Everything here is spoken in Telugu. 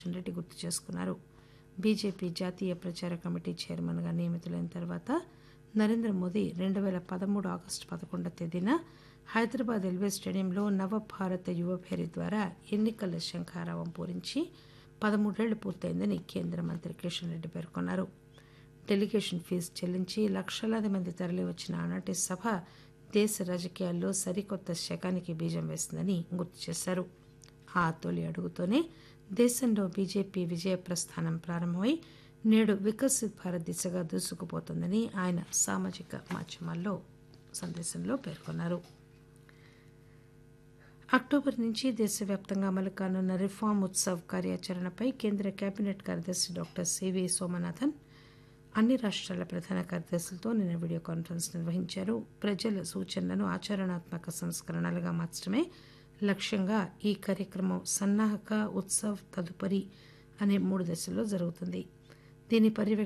కిషన్ రెడ్డి గుర్తు చేసుకున్నారు బీజేపీ జాతీయ ప్రచార కమిటీ చైర్మన్గా నియమితులైన తర్వాత నరేంద్ర మోదీ రెండు పేల పదమూడు ఆగస్టు పదకొండవ తేదీన హైదరాబాద్ రైల్వే స్టేడియంలో నవభారత యువభేరి ద్వారా ఎన్నికల శంఖారావం పూరించి పదమూడేళ్లు పూర్తయిందని కేంద్ర మంత్రి కిషన్ రెడ్డి పేర్కొన్నారు డెలిగేషన్ ఫీజు చెల్లించి లక్షలాది మంది తరలివచ్చిన ఆనాటి సభ దేశ రాజకీయాల్లో సరికొత్త శకానికి బీజం వేసిందని గుర్తు చేశారు ఆ తొలి అడుగుతోనే దేశంలో బీజేపీ విజయ ప్రస్థానం ప్రారంభమై నేడు వికసిత్ భారత్ దిశగా దూసుకుపోతోందని ఆయన సామాజిక మాధ్యమాల్లో సందేశంలో పేర్కొన్నారు అక్టోబర్ నుంచి దేశవ్యాప్తంగా అమలు కానున్న రిఫార్మ్ ఉత్సవ్ కార్యాచరణపై కేంద్ర కేబినెట్ కార్యదర్శి డాక్టర్ సివి సోమనాథన్ అన్ని రాష్ట్రాల ప్రధాన కార్యదర్శులతో నిన్న వీడియో కాన్ఫరెన్స్ నిర్వహించారు ప్రజల సూచనలను ఆచరణాత్మక సంస్కరణలుగా మార్చడమే లక్ష్యంగా ఈ కార్యక్రమం సన్నాహక ఉత్సవ్ తదుపరి అనే మూడు దశల్లో జరుగుతుంది దీని పర్యవేక్షణ